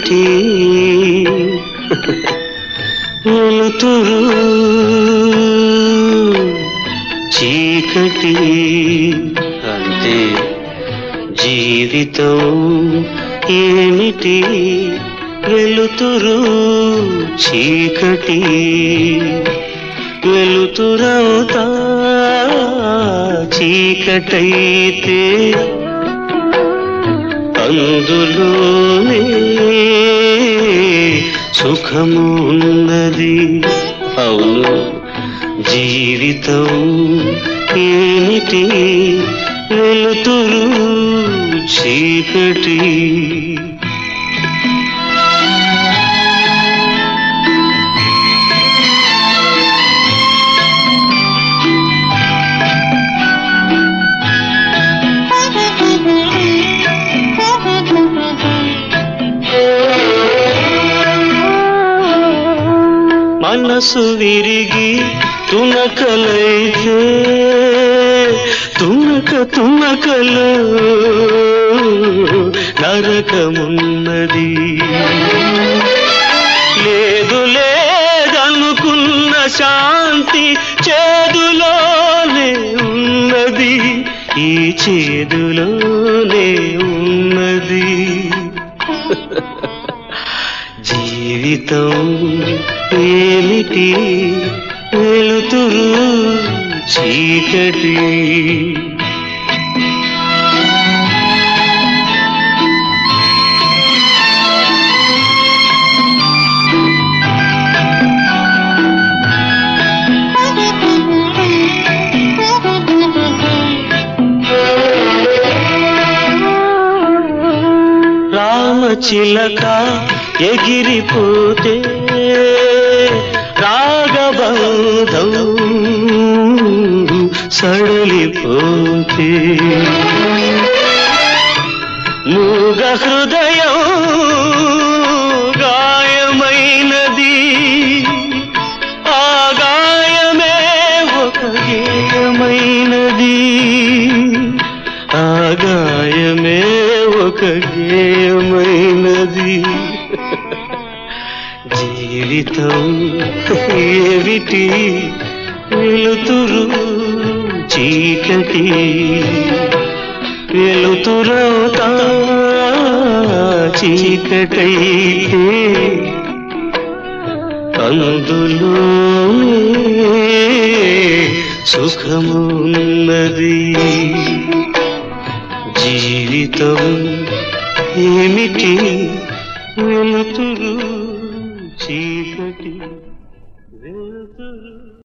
ఏమిటి వెలుతురు చీకటి అంటే జీవితం ఏమిటి వెలుతురు చీకటి వెలుతురవుతా చీకటైతే అందులోనే సుఖము ఉన్నది అవును జీవితం ఏమిటి వెలుతురు చీకటి మనసు విరిగి తునకలైతే తునక తునకలో నరకమున్నది లేదు లేదనుకున్న శాంతి చేదులోనే ఉన్నది ఈ చేదులోనే ఉన్నది జీవితం ఏమిటి వెలుతురు చీకటి రామచిలక ఎగిరిపోతే రాగబంధం సడలిపోతే మూగ హృదయం గాయమైనది ఆ గాయమే ఒక గేయమైనది ఆ గాయమే ఒక గేయమైనది జీవితం ఏమిటి వెలుతురు చీకటి వెలుతురవుతా చీకటైతే అందులోనే సుఖమున్నది జీవితం ఏమిటి వెలుతురు చీకటి వెలుతురు